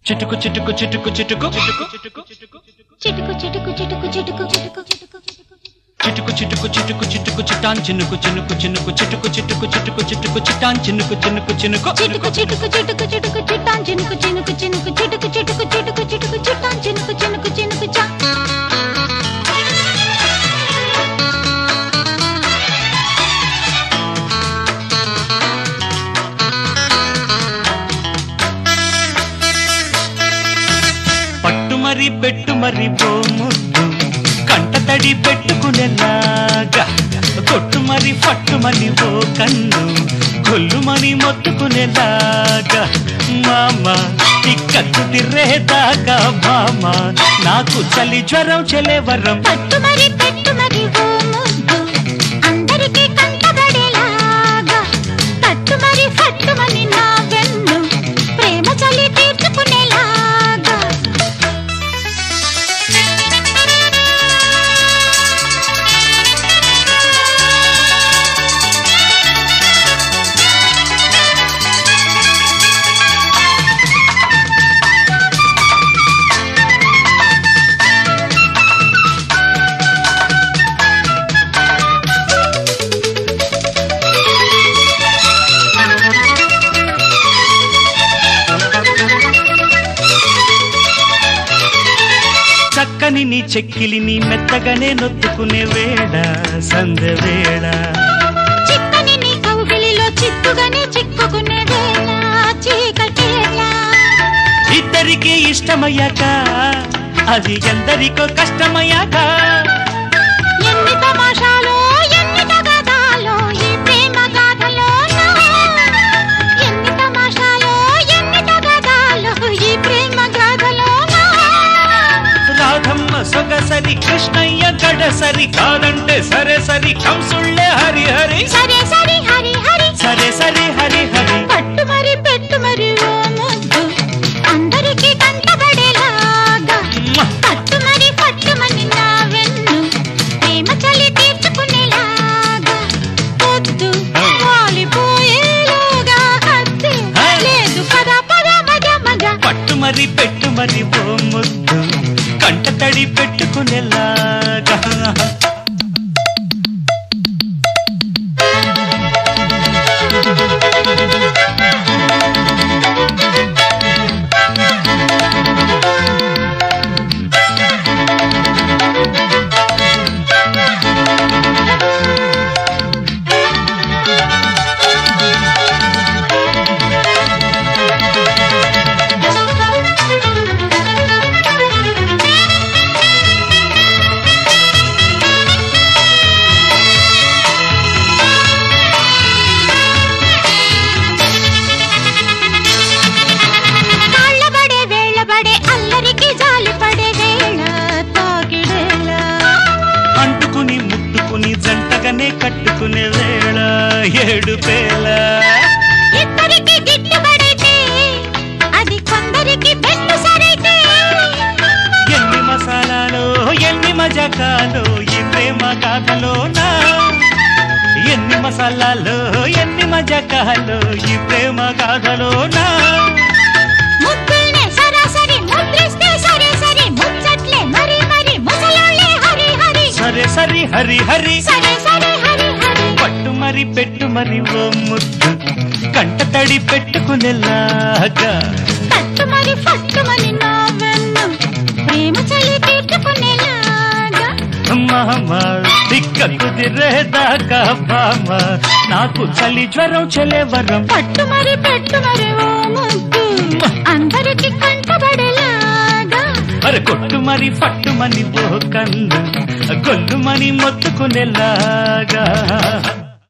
చిటుకు చిటుకు చిటుకు చిటుకు చిటుకు చిటుకు చిటుకు చిటుకు చిటుకు చిటుకు చిటుకు చిటుకు చిటుకు చిటుకు చిటుకు చిటుకు చిటాన్ చినుకు చినుకు చినుకు చిటుకు చిటుకు చిటుకు చిటుకు చిటాన్ చినుకు చినుకు చినుకు చిటుకు చిటుకు చిటుకు చిటుకు చిట్టాన్ చినుకు చినుకు చినుకు చిటుకు చిటుకు చిటుకు చిటుకు చిట్టాన్ చినుకు చినుకు చినుకు చా పట్టు మరి పెట్టు మరి ఓ ముద్దు కంట తడి పెట్టుకునేలాగా కొట్టు మరి పట్టు మరి ఓ కన్ను కొల్లు మని మొత్తుకునేలాగా మామ ఇక్కత్తు తిర్రేదాకా మామ నాకు చలి జ్వరం చెలేవరం పట్టు మరి పెట్టు మరి ఓ ముద్దు అందరికీ కంటబడేలాగా తట్టు మరి ఫట్టు మని నా వెన్ను ప్రేమ చలి తీర్చుకునేలాగా చక్కని నీ చెక్కిలిని మెత్తగానే నొత్తుకునే వేళ సందె వేళ చిక్కని నీ కౌగిలిలో చిక్కుగానే చిక్కుకునే వేళ చీకటేళ ఇద్దరికి ఇష్టమయ్యాక అది ఎందరికో కష్టమయ్యాక ఎన్ని తమాషాలో ఎన్ని తగాదాలో ఈ ప్రేమ గాథలో ఎన్ని తమాషాలో ఎన్ని తగాదాలో ఈ ప్రేమ గాథలో రాధమ్మ సొగసరి కృష్ణయ్య గడసరి కాదంటే సరే సరి కంసుళ్ళే హరి హరి సరే సరే హరి హరి సరే సరే హరి హరి పట్టు మరి పెట్టు మరి ఓ ముద్దు అందరికీ కంటబడేలాగా పట్టు మరి పట్టు మని నా వెన్ను ప్రేమ చలి తీర్చుకునేలాగా పొద్దు వాలిపోయేలోగా హద్దు లేదు పద పద మగ మగ పట్టు మరి పెట్టు మరి ఓ ముద్దు కంట తడి పెట్టుకునేలాగా కాళ్ళబడే వేళ్ళబడే అల్లరికి జాలిపడే వేళ తాకిడేళ అంటుకుని ముట్టుకుని జంటగానే కట్టుకునే వేళ ఏడు పేల ఇద్దరికి గిట్టుబడైతే అది కొందరికి పెట్టు సరైతే ఎన్ని మసాలాలో ఎన్ని మజాకాలో ఈ ప్రేమ గాథలోనా ఎన్ని మసాలాలో ఎన్ని మజాకాలో ఈ ప్రేమ గాథలోనా ముద్దుల్నే సరాసరి ముద్రిస్తే సరే సరే ముచ్చట్లే మరి మరి ముసలోళ్ళే హరి హరి సరే సరి హరి హరి సరే సరే హరి హరి పట్టు మరి పెట్టు మరి ఓ ముద్దు కంట తడి పెట్టుకునేలాగా తట్టు మరి ఫట్టు మరి నా వెన్ను ప్రేమ చలి తీర్చుకునేలాగా మామ దిక్క కుదిరేదాకా బామ నాకు చలి జ్వరం చెలేవరం పట్టు మరి పెట్టు మరి ఓ ముద్దు అందరికి కంటబడేలాగా అరే కొట్టు మరి పట్టు మని ఓ కన్ను గొల్లు మని మొత్తుకునేలాగా